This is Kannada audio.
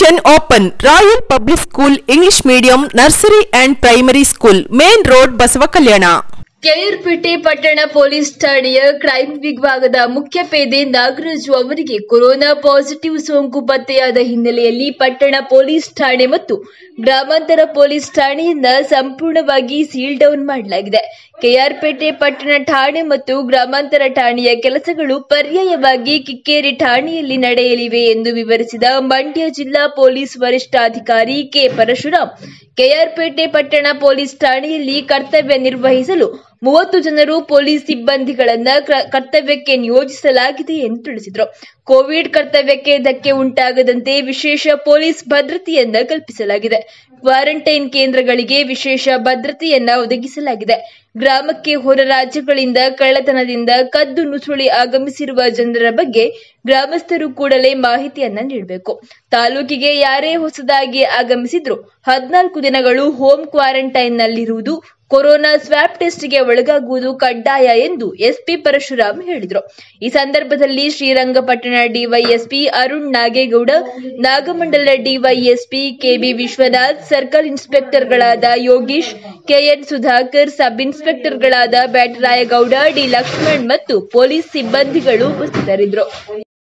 admission open royal public school English medium nursery and primary school main road Basava Kalyana KR Pete ಪಟ್ಟಣ ಪೊಲೀಸ್ ಠಾಣೆಯ ಕ್ರೈಂ ವಿಭಾಗದ ಮುಖ್ಯ ಪೇದೆ ನಾಗರಾಜು ಅವರಿಗೆ ಕೊರೋನಾ ಪಾಸಿಟಿವ್ ಸೋಂಕು ಪತ್ತೆಯಾದ ಹಿನ್ನೆಲೆಯಲ್ಲಿ ಪಟ್ಟಣ ಪೊಲೀಸ್ ಠಾಣೆ ಮತ್ತು ಗ್ರಾಮಾಂತರ ಪೊಲೀಸ್ ಠಾಣೆಯನ್ನ ಸಂಪೂರ್ಣವಾಗಿ ಸೀಲ್ ಡೌನ್ ಮಾಡಲಾಗಿದೆ ಕೆಆರ್ಪೇಟೆ ಪಟ್ಟಣ ಠಾಣೆ ಮತ್ತು ಗ್ರಾಮಾಂತರ ಠಾಣೆಯ ಕೆಲಸಗಳು ಪರ್ಯಾಯವಾಗಿ ಕಿಕ್ಕೇರಿ ಠಾಣೆಯಲ್ಲಿ ನಡೆಯಲಿವೆ ಎಂದು ವಿವರಿಸಿದ ಮಂಡ್ಯ ಜಿಲ್ಲಾ ಪೊಲೀಸ್ ವರಿಷ್ಠಾಧಿಕಾರಿ ಕೆ ಪರಶುರಾಮ್ ಕೆಆರ್ಪೇಟೆ ಪಟ್ಟಣ ಪೊಲೀಸ್ ಠಾಣೆಯಲ್ಲಿ ಕರ್ತವ್ಯ ನಿರ್ವಹಿಸಲು ಮೂವತ್ತು ಜನರು ಪೊಲೀಸ್ ಸಿಬ್ಬಂದಿಗಳನ್ನ ಕ- ಕರ್ತವ್ಯಕ್ಕೆ ನಿಯೋಜಿಸಲಾಗಿದೆ ಎಂದು ತಿಳಿಸಿದರು ಕೋವಿಡ್ ಕರ್ತವ್ಯಕ್ಕೆ ಧಕ್ಕೆ ಉಂಟಾಗದಂತೆ ವಿಶೇಷ ಪೊಲೀಸ್ ಭದ್ರತೆಯನ್ನ ಕಲ್ಪಿಸಲಾಗಿದೆ ಕ್ವಾರಂಟೈನ್ ಕೇಂದ್ರಗಳಿಗೆ ವಿಶೇಷ ಭದ್ರತೆಯನ್ನ ಒದಗಿಸಲಾಗಿದೆ ಗ್ರಾಮಕ್ಕೆ ಹೊರ ರಾಜ್ಯಗಳಿಂದ ಕಳ್ಳತನದಿಂದ ಕದ್ದು ನುಸುಳಿ ಆಗಮಿಸಿರುವ ಜನರ ಬಗ್ಗೆ ಗ್ರಾಮಸ್ಥರು ಕೂಡಲೇ ಮಾಹಿತಿಯನ್ನ ನೀಡಬೇಕು ತಾಲೂಕಿಗೆ ಯಾರೇ ಹೊಸದಾಗಿ ಆಗಮಿಸಿದ್ರು ಹದಿನಾಲ್ಕು ದಿನಗಳು ಹೋಮ್ ಕ್ವಾರಂಟೈನ್ನಲ್ಲಿರುವುದು ಕೊರೋನಾ ಸ್ವಾಬ್ ಟೆಸ್ಟ್ಗೆ ಒಳಗಾಗುವುದು ಕಡ್ಡಾಯ ಎಂದು ಎಸ್ಪಿ ಪರಶುರಾಮ್ ಹೇಳಿದರು ಈ ಸಂದರ್ಭದಲ್ಲಿ Srirangapatna DYSP Arun Nagegowda Nagamangala DYSP KB Vishwanath circle ಇನ್ಸ್ಪೆಕ್ಟರ್ಗಳಾದ ಯೋಗೀಶ್ ಕೆಎನ್ ಸುಧಾಕರ್ ಸಬ್ ಇನ್ಸ್ಪೆಕ್ಟರ್ಗಳಾದ ಬ್ಯಾಟರಾಯಗೌಡ ಡಿ ಲಕ್ಷ್ಮಣ್ ಮತ್ತು ಪೊಲೀಸ್ ಸಿಬ್ಬಂದಿಗಳು ಉಪಸ್ಥಿತರಿದ್ದರು